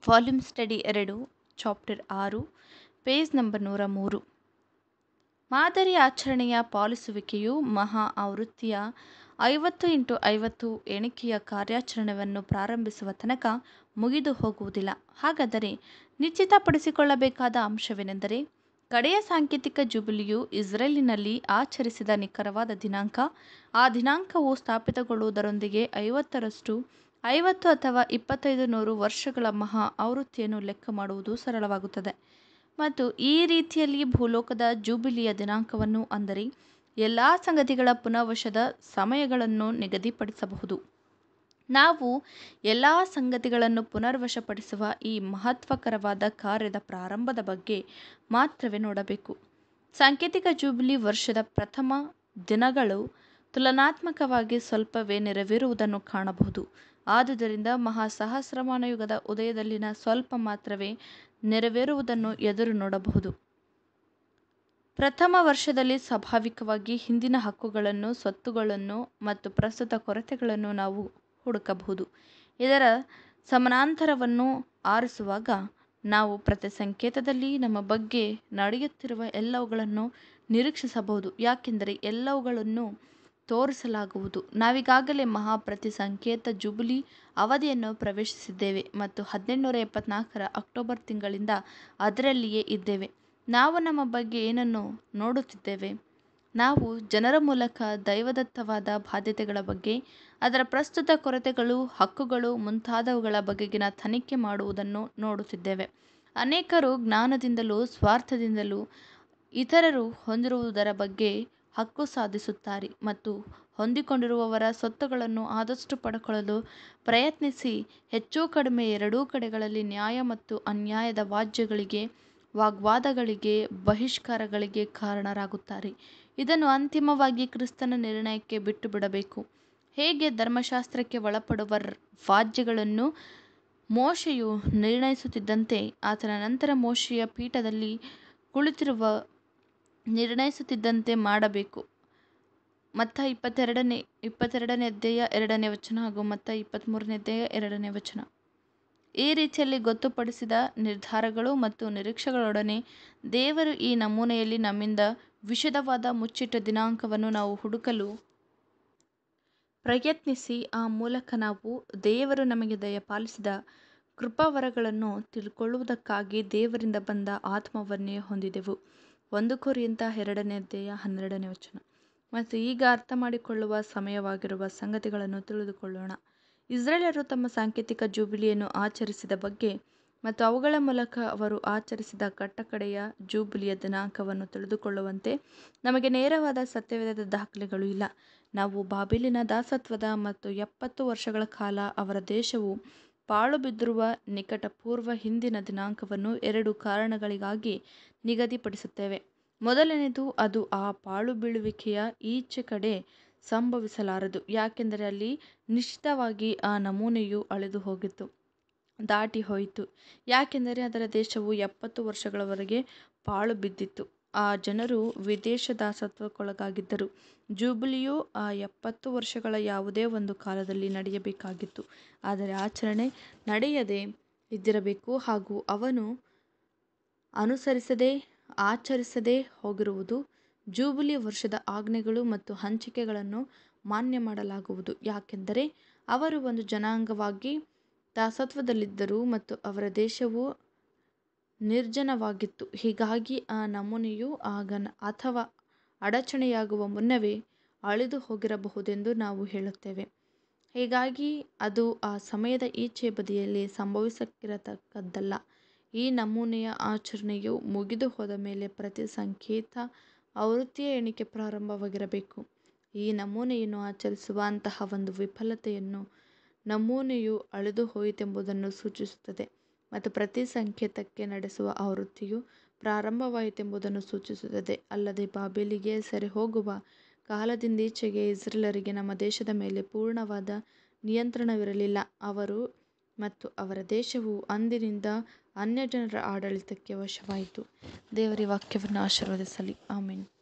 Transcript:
volume study ಎರಡು chapter ಆರು page number ನೂರ ಮೂರು ಮಾದರಿ ಆಚರಣೆಯ ಪಾಲಿಸುವಿಕೆಯು ಮಹಾ ಆವೃತ್ತಿಯ ಐವತ್ತು ಇಂಟು ಐವತ್ತು ಎಣಿಕೆಯ ಕಾರ್ಯಾಚರಣೆಯನ್ನು ಪ್ರಾರಂಭಿಸುವ ತನಕ ಮುಗಿದು ಹೋಗುವುದಿಲ್ಲ ಹಾಗಾದರೆ ನಿಶ್ಚಿತಪಡಿಸಿಕೊಳ್ಳಬೇಕಾದ ಅಂಶವೇನೆಂದರೆ ಕಡೆಯ ಸಾಂಕೇತಿಕ ಜೂಬಿಲಿಯು ಇಸ್ರೇಲಿನಲ್ಲಿ ಆಚರಿಸಿದ ನಿಖರವಾದ ದಿನಾಂಕ ಆ ದಿನಾಂಕವು ಸ್ಥಾಪಿತಗೊಳ್ಳುವುದರೊಂದಿಗೆ ಐವತ್ತರಷ್ಟು ಐವತ್ತು ಅಥವಾ ಇಪ್ಪತ್ತೈದು ನೂರು ವರ್ಷಗಳ ಮಹಾ ಆವೃತ್ತಿಯನ್ನು ಲೆಕ್ಕ ಮಾಡುವುದು ಸರಳವಾಗುತ್ತದೆ ಮತ್ತು ಈ ರೀತಿಯಲ್ಲಿ ಭೂಲೋಕದ ಜೂಬಿಲಿಯ ದಿನಾಂಕವನ್ನು ಅಂದರೆ ಎಲ್ಲ ಸಂಗತಿಗಳ ಪುನಃವಶದ ಸಮಯಗಳನ್ನು ನಿಗದಿಪಡಿಸಬಹುದು ನಾವು ಎಲ್ಲ ಸಂಗತಿಗಳನ್ನು ಪುನರ್ವಶಪಡಿಸುವ ಈ ಮಹತ್ವಕರವಾದ ಕಾರ್ಯದ ಪ್ರಾರಂಭದ ಬಗ್ಗೆ ಮಾತ್ರವೇ ನೋಡಬೇಕು ಸಾಂಕೇತಿಕ ಜೂಬಿಲಿ ವರ್ಷದ ಪ್ರಥಮ ದಿನಗಳು ತುಲನಾತ್ಮಕವಾಗಿ ಸ್ವಲ್ಪವೇ ನೆರವೇರುವುದನ್ನು ಕಾಣಬಹುದು ಆದುದರಿಂದ ಮಹಾ ಸಹಸ್ರಮಾನ ಯುಗದ ಉದಯದಲ್ಲಿನ ಸ್ವಲ್ಪ ಮಾತ್ರವೇ ನೆರವೇರುವುದನ್ನು ಎದುರು ನೋಡಬಹುದು ಪ್ರಥಮ ವರ್ಷದಲ್ಲಿ ಸ್ವಾಭಾವಿಕವಾಗಿ ಹಿಂದಿನ ಹಕ್ಕುಗಳನ್ನು ಸ್ವತ್ತುಗಳನ್ನು ಮತ್ತು ಪ್ರಸ್ತುತ ಕೊರತೆಗಳನ್ನು ನಾವು ಹುಡುಕಬಹುದು ಇದರ ಸಮಾನಾಂತರವನ್ನು ಆರಿಸುವಾಗ ನಾವು ಪ್ರತಿ ಸಂಕೇತದಲ್ಲಿ ನಮ್ಮ ಬಗ್ಗೆ ನಡೆಯುತ್ತಿರುವ ಎಲ್ಲವುಗಳನ್ನು ನಿರೀಕ್ಷಿಸಬಹುದು ಯಾಕೆಂದರೆ ಎಲ್ಲವುಗಳನ್ನು ತೋರಿಸಲಾಗುವುದು ನಾವೀಗಾಗಲೇ ಮಹಾ ಪ್ರತಿ ಸಂಕೇತ ಜೂಬಿಲಿ ಅವಧಿಯನ್ನು ಪ್ರವೇಶಿಸಿದ್ದೇವೆ ಮತ್ತು ಹದಿನೆಂಟುನೂರ ಎಪ್ಪತ್ನಾಲ್ಕರ ಅಕ್ಟೋಬರ್ ತಿಂಗಳಿಂದ ಅದರಲ್ಲಿಯೇ ಇದ್ದೇವೆ ನಾವು ನಮ್ಮ ಬಗ್ಗೆ ಏನನ್ನು ನೋಡುತ್ತಿದ್ದೇವೆ ನಾವು ಜನರ ಮೂಲಕ ದೈವದತ್ತವಾದ ಬಾಧ್ಯತೆಗಳ ಬಗ್ಗೆ ಅದರ ಪ್ರಸ್ತುತ ಕೊರತೆಗಳು ಹಕ್ಕುಗಳು ಮುಂತಾದವುಗಳ ಬಗೆಗಿನ ತನಿಖೆ ಮಾಡುವುದನ್ನು ನೋಡುತ್ತಿದ್ದೇವೆ ಅನೇಕರು ಜ್ಞಾನದಿಂದಲೂ ಸ್ವಾರ್ಥದಿಂದಲೂ ಇತರರು ಹೊಂದಿರುವುದರ ಬಗ್ಗೆ ಹಕ್ಕು ಸಾಧಿಸುತ್ತಾರೆ ಮತ್ತು ಹೊಂದಿಕೊಂಡಿರುವವರ ಸ್ವತ್ತುಗಳನ್ನು ಆದಷ್ಟು ಪಡೆದುಕೊಳ್ಳಲು ಪ್ರಯತ್ನಿಸಿ ಹೆಚ್ಚು ಕಡಿಮೆ ಎರಡೂ ಕಡೆಗಳಲ್ಲಿ ನ್ಯಾಯ ಮತ್ತು ಅನ್ಯಾಯದ ವಾಜ್ಯಗಳಿಗೆ ವಾಗ್ವಾದಗಳಿಗೆ ಬಹಿಷ್ಕಾರಗಳಿಗೆ ಕಾರಣರಾಗುತ್ತಾರೆ ಇದನ್ನು ಅಂತಿಮವಾಗಿ ಕ್ರಿಸ್ತನ ನಿರ್ಣಯಕ್ಕೆ ಬಿಟ್ಟು ಬಿಡಬೇಕು ಹೇಗೆ ಧರ್ಮಶಾಸ್ತ್ರಕ್ಕೆ ಒಳಪಡುವ ವಾಜ್ಯಗಳನ್ನು ಮೋಶೆಯು ನಿರ್ಣಯಿಸುತ್ತಿದ್ದಂತೆ ಆತನ ನಂತರ ಮೋಶೆಯ ಪೀಠದಲ್ಲಿ ಕುಳಿತಿರುವ ನಿರ್ಣಯಿಸುತ್ತಿದ್ದಂತೆ ಮಾಡಬೇಕು ಮತ್ತ ಇಪ್ಪತ್ತೆರಡನೇ ಇಪ್ಪತ್ತೆರಡನೇ ಅಧ್ಯಾಯ ಎರಡನೇ ವಚನ ಹಾಗೂ ಮತ್ತ ಇಪ್ಪತ್ತ್ಮೂರನೇ ಅಧ್ಯಾಯ ಎರಡನೇ ವಚನ ಈ ರೀತಿಯಲ್ಲಿ ಗೊತ್ತುಪಡಿಸಿದ ನಿರ್ಧಾರಗಳು ಮತ್ತು ನಿರೀಕ್ಷೆಗಳೊಡನೆ ದೇವರು ಈ ನಮೂನೆಯಲ್ಲಿ ನಮ್ಮಿಂದ ವಿಶದವಾದ ಮುಚ್ಚಿಟ್ಟ ದಿನಾಂಕವನ್ನು ನಾವು ಹುಡುಕಲು ಪ್ರಯತ್ನಿಸಿ ಆ ಮೂಲಕ ನಾವು ದೇವರು ನಮಗೆ ದಯಪಾಲಿಸಿದ ಕೃಪಾವರಗಳನ್ನು ತಿಳ್ಕೊಳ್ಳುವುದಕ್ಕಾಗಿ ದೇವರಿಂದ ಬಂದ ಆತ್ಮವನ್ನೇ ಹೊಂದಿದೆವು ಒಂದು ಕೊರಿಂತ ಎರಡನೇ ಅಧ್ಯಾಯ ಹನ್ನೆರಡನೇ ವಚನ ಮತ್ತು ಈಗ ಅರ್ಥ ಮಾಡಿಕೊಳ್ಳುವ ಸಮಯವಾಗಿರುವ ಸಂಗತಿಗಳನ್ನು ತಿಳಿದುಕೊಳ್ಳೋಣ ಇಸ್ರೇಲರು ತಮ್ಮ ಸಾಂಕೇತಿಕ ಜೂಬಿಲಿಯನ್ನು ಆಚರಿಸಿದ ಬಗ್ಗೆ ಮತ್ತು ಅವುಗಳ ಮೂಲಕ ಅವರು ಆಚರಿಸಿದ ಕಟ್ಟಕಡೆಯ ಜೂಬಿಲಿಯ ದಿನಾಂಕವನ್ನು ತಿಳಿದುಕೊಳ್ಳುವಂತೆ ನಮಗೆ ನೇರವಾದ ಸತ್ಯವೇದದ ದಾಖಲೆಗಳು ಇಲ್ಲ ನಾವು ಬಾಬಿಲಿನ ದಾಸತ್ವದ ಮತ್ತು ಎಪ್ಪತ್ತು ವರ್ಷಗಳ ಕಾಲ ಅವರ ದೇಶವು ಪಾಳು ಬಿದ್ದಿರುವ ನಿಕಟ ಪೂರ್ವ ಹಿಂದಿನ ದಿನಾಂಕವನ್ನು ಎರಡು ಕಾರಣಗಳಿಗಾಗಿ ನಿಗದಿಪಡಿಸುತ್ತೇವೆ ಮೊದಲನೆಯದು ಅದು ಆ ಪಾಳು ಬೀಳುವಿಕೆಯ ಈಚೆ ಕಡೆ ಸಂಭವಿಸಲಾರದು ಯಾಕೆಂದರೆ ಅಲ್ಲಿ ನಿಶ್ಚಿತವಾಗಿ ಆ ನಮೂನೆಯು ಅಳಿದು ಹೋಗಿತ್ತು ದಾಟಿ ಹೋಯಿತು ಯಾಕೆಂದರೆ ಅದರ ದೇಶವು ಎಪ್ಪತ್ತು ವರ್ಷಗಳವರೆಗೆ ಪಾಳು ಬಿದ್ದಿತ್ತು ಆ ಜನರು ವಿದೇಶ ದಾಸತ್ವಕ್ಕೊಳಗಾಗಿದ್ದರು ಜೂಬಿಲಿಯು ಆ ಎಪ್ಪತ್ತು ವರ್ಷಗಳ ಯಾವುದೇ ಒಂದು ಕಾಲದಲ್ಲಿ ನಡೆಯಬೇಕಾಗಿತ್ತು ಆದರೆ ಆಚರಣೆ ನಡೆಯದೇ ಇದ್ದಿರಬೇಕು ಹಾಗೂ ಅವನು ಅನುಸರಿಸದೆ ಆಚರಿಸದೇ ಹೋಗಿರುವುದು ಜೂಬಿಲಿ ವರ್ಷದ ಆಜ್ಞೆಗಳು ಮತ್ತು ಹಂಚಿಕೆಗಳನ್ನು ಮಾನ್ಯ ಮಾಡಲಾಗುವುದು ಯಾಕೆಂದರೆ ಅವರು ಒಂದು ಜನಾಂಗವಾಗಿ ದಾಸತ್ವದಲ್ಲಿದ್ದರು ಮತ್ತು ಅವರ ದೇಶವು ನಿರ್ಜನವಾಗಿತ್ತು ಹೀಗಾಗಿ ಆ ನಮೂನೆಯು ಆಗ ಅಥವಾ ಅಡಚಣೆಯಾಗುವ ಮುನ್ನವೇ ಅಳಿದು ಹೋಗಿರಬಹುದೆಂದು ನಾವು ಹೇಳುತ್ತೇವೆ ಹೀಗಾಗಿ ಅದು ಆ ಸಮಯದ ಈಚೆ ಬದಿಯಲ್ಲಿ ಸಂಭವಿಸಕ್ಕಿರತಕ್ಕದ್ದಲ್ಲ ಈ ನಮೂನೆಯ ಆಚರಣೆಯು ಮುಗಿದು ಹೋದ ಮೇಲೆ ಪ್ರತಿ ಸಂಕೇತ ಆವೃತ್ತಿಯ ಎಣಿಕೆ ಪ್ರಾರಂಭವಾಗಿರಬೇಕು ಈ ನಮೂನೆಯನ್ನು ಆಚರಿಸುವ ಅಂತಹ ಒಂದು ವಿಫಲತೆಯನ್ನು ನಮೂನೆಯು ಅಳಿದು ಹೋಯಿತೆಂಬುದನ್ನು ಸೂಚಿಸುತ್ತದೆ ಮತ್ತು ಪ್ರತಿ ಸಂಕೇತಕ್ಕೆ ನಡೆಸುವ ಆವೃತ್ತಿಯು ಪ್ರಾರಂಭವಾಯಿತೆಂಬುದನ್ನು ಸೂಚಿಸುತ್ತದೆ ಅಲ್ಲದೆ ಬಾಬೆಲಿಗೆ ಸೆರೆ ಹೋಗುವ ಕಾಲದಿಂದೀಚೆಗೆ ಇಸ್ರೇಲರಿಗೆ ನಮ್ಮ ದೇಶದ ಮೇಲೆ ಪೂರ್ಣವಾದ ನಿಯಂತ್ರಣವಿರಲಿಲ್ಲ ಅವರು ಮತ್ತು ಅವರ ದೇಶವು ಅಂದಿನಿಂದ ಅನ್ಯಜನರ ಆಡಳಿತಕ್ಕೆ ವಶವಾಯಿತು ದೇವರ ವಾಕ್ಯವನ್ನು ಆಶೀರ್ವದಿಸಲಿ ಆಮೇನ್